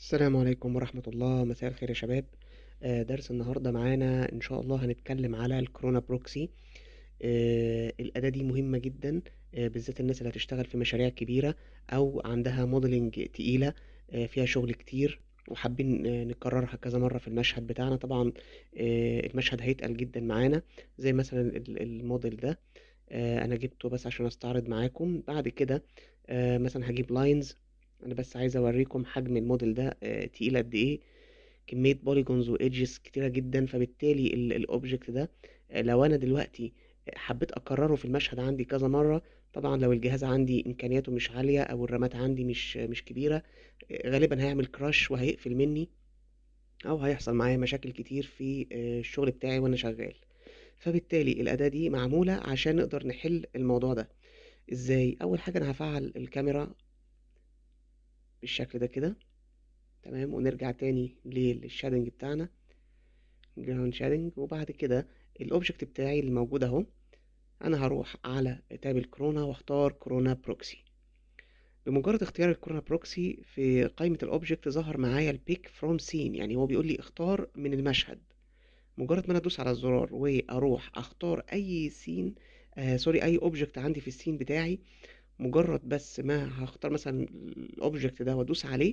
السلام عليكم ورحمة الله مساء الخير يا شباب آه، درس النهاردة معانا إن شاء الله هنتكلم على الكورونا بروكسي آه، الأداة دي مهمة جدا آه، بالذات الناس اللي هتشتغل في مشاريع كبيرة أو عندها موديلنج تقيلة آه، فيها شغل كتير وحابين آه، نكررها كذا مرة في المشهد بتاعنا طبعا آه، المشهد هيتقل جدا معانا زي مثلا ال- الموديل ده آه، أنا جبته بس عشان أستعرض معاكم بعد كده آه، مثلا هجيب لاينز انا بس عايز اوريكم حجم الموديل ده آه، تقيل قد ايه كمية بوليجونز وايدجز كتيرة جدا فبالتالي الاوبجكت ده آه، لو انا دلوقتي حبيت اكرره في المشهد عندي كذا مرة طبعا لو الجهاز عندي امكانياته مش عالية او الرامات عندي مش مش كبيرة آه، غالبا هيعمل كراش وهيقفل مني او هيحصل معايا مشاكل كتير في آه، الشغل بتاعي وانا شغال فبالتالي الاداة دي معمولة عشان نقدر نحل الموضوع ده ازاي اول حاجة انا هفعل الكاميرا بالشكل ده كده تمام ونرجع تاني للشادنج بتاعنا جراوند شادنج وبعد كده الاوبجكت بتاعي اللي موجود اهو انا هروح على تاب الكورونا واختار كورونا بروكسي بمجرد اختيار الكورونا بروكسي في قائمة الاوبجكت ظهر معايا البيك فروم سين يعني هو بيقول لي اختار من المشهد مجرد ما انا ادوس على الزرار واروح اختار اي سين آه سوري اي اوبجكت عندي في السين بتاعي مجرد بس ما هختار مثلا الاوبجكت ده وادوس عليه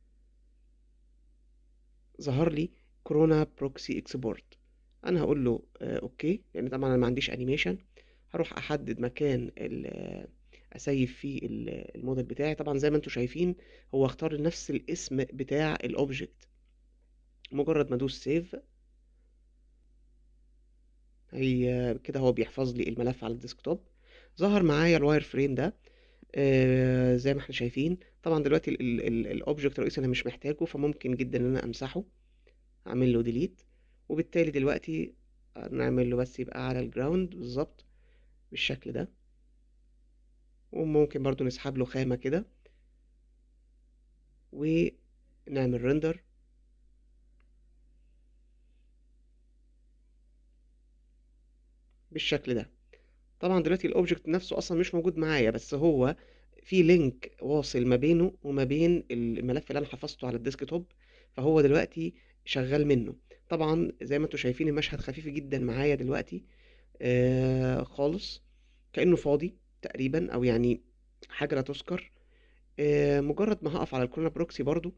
ظهر لي كورونا بروكسي اكسبورت انا هقول له آه اوكي لان طبعا انا ما عنديش انيميشن هروح احدد مكان ال- آه، اسيف فيه ال- الموديل بتاعي طبعا زي ما انتم شايفين هو اختار نفس الاسم بتاع الاوبجكت مجرد ما ادوس سيف هي كده هو بيحفظ لي الملف على الديسكتوب ظهر معايا الواير فريم ده آه زي ما احنا شايفين طبعا دلوقتي الاوبجكت الرئيسي انا مش محتاجه فممكن جدا ان انا امسحه اعمل له ديليت وبالتالي دلوقتي نعمل له بس يبقى على الجراوند بالظبط بالشكل ده وممكن برضو نسحب له خامة كده ونعمل ريندر بالشكل ده طبعا دلوقتي الاوبجكت نفسه اصلا مش موجود معايا بس هو في لينك واصل ما بينه وما بين الملف اللي انا حفظته على الديسكتوب فهو دلوقتي شغال منه طبعا زي ما انتم شايفين المشهد خفيف جدا معايا دلوقتي آه خالص كأنه فاضي تقريبا او يعني حاجة لا تذكر آه مجرد ما هقف على الكورونا بروكسي برضو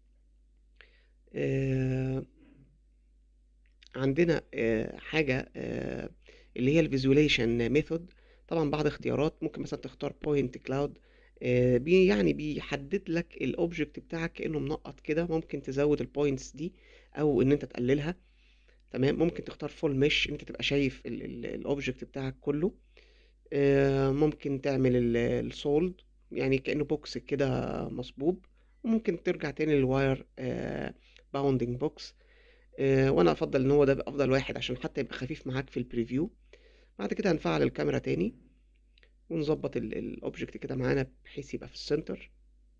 آه عندنا آه، حاجة آه، اللي هي الفيزواليشن ميثود طبعا بعض اختيارات ممكن مثلا تختار بوينت كلاود بي يعني بيحدد لك الاوبجكت بتاعك كأنه منقط كده ممكن تزود البوينتس دي او ان انت تقللها تمام ممكن تختار فول مش انت تبقى شايف الاوبجكت بتاعك كله آه، ممكن تعمل السولد يعني كأنه بوكس كده مصبوب وممكن ترجع تاني للواير باوندنج بوكس آه، وانا افضل ان هو ده افضل واحد عشان حتى يبقى خفيف معاك في البريفيو بعد كده هنفعل الكاميرا تاني ونظبط الاوبجكت كده معانا بحيث يبقى في السنتر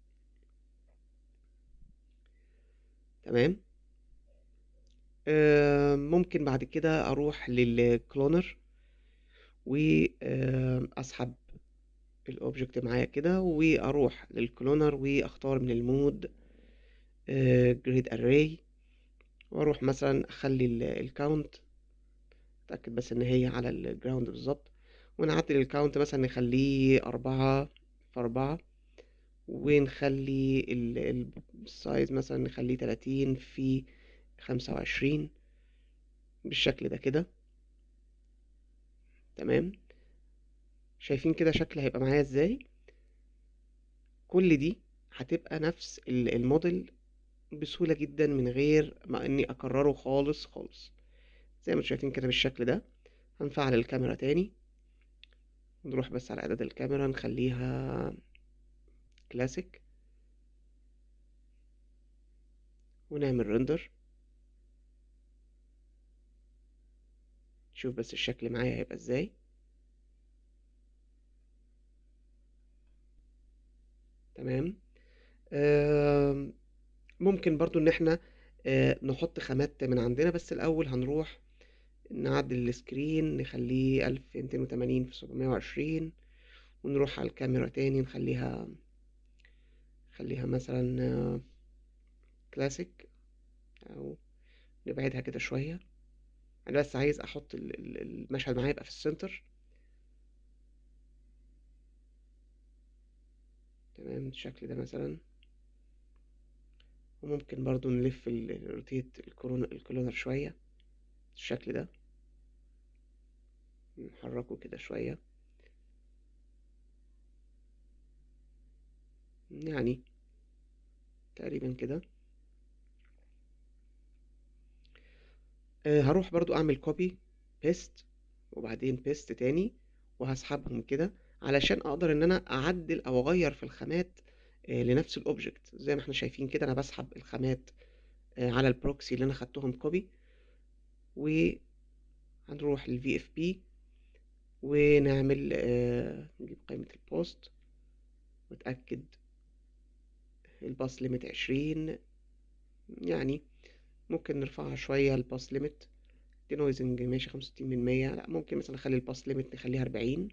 تمام آه، ممكن بعد كده اروح للكلونر واسحب الاوبجكت معايا كده واروح للكلونر واختار من المود جريد اري واروح مثلا اخلي الكاونت اتاكد بس ان هي على الجراوند بالظبط ونعدل الكاونت مثلا نخليه أربعة في أربعة ونخلي ال- ال- السايز مثلا نخليه تلاتين في خمسة وعشرين بالشكل ده كده تمام شايفين كده شكل هيبقى معايا ازاي كل دي هتبقى نفس ال- الموديل بسهولة جدا من غير ما اني اكرره خالص خالص زي ما انتم شايفين كده بالشكل ده هنفعل الكاميرا تاني نروح بس على اعداد الكاميرا نخليها كلاسيك ونعمل ريندر شوف بس الشكل معايا هيبقى ازاي تمام آم، ممكن برضو ان احنا آه، نحط خامات من عندنا بس الاول هنروح نعدل السكرين نخليه 1280 في 720 ونروح على الكاميرا تاني نخليها خليها مثلا كلاسيك او نبعدها كده شوية انا بس عايز احط ال- ال- المشهد معايا يبقى في السنتر تمام بالشكل ده مثلا وممكن برضو نلف الروتيت الكورونا الكولونر شوية بالشكل ده نحركه كده شوية يعني تقريبا كده آه هروح برضو اعمل كوبي بيست وبعدين بيست تاني وهسحبهم كده علشان اقدر ان انا اعدل او اغير في الخامات آه لنفس الاوبجكت زي ما احنا شايفين كده انا بسحب الخامات آه على البروكسي اللي انا خدتهم كوبي وهنروح للفي اف بي ونعمل آه نجيب قائمة البوست واتأكد الباص ليميت عشرين يعني ممكن نرفعها شوية الباص ليميت دينويزنج ماشي خمسة وستين من مية لا ممكن مثلا نخلي الباص ليميت نخليها أربعين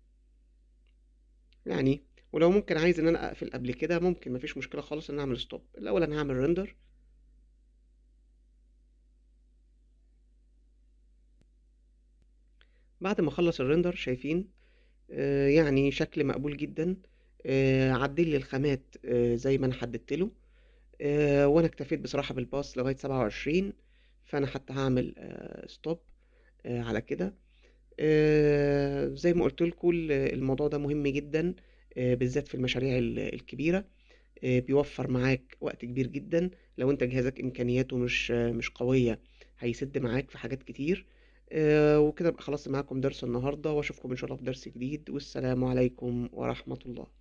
يعني ولو ممكن عايز ان انا اقفل قبل كده ممكن مفيش مشكلة خالص ان انا اعمل ستوب الاول انا هعمل ريندر بعد ما اخلص الريندر شايفين آه يعني شكل مقبول جدا آه عدل لي الخامات آه زي ما انا حددت له آه وانا اكتفيت بصراحة بالباص لغاية سبعة وعشرين فانا حتى هعمل آه ستوب آه على كده آه زي ما قلت لكم الموضوع ده مهم جدا آه بالذات في المشاريع ال- الكبيرة آه بيوفر معاك وقت كبير جدا لو انت جهازك امكانياته مش آه مش قوية هيسد معاك في حاجات كتير آه وكده بقى خلصت معاكم درس النهاردة واشوفكم ان شاء الله في درس جديد والسلام عليكم ورحمة الله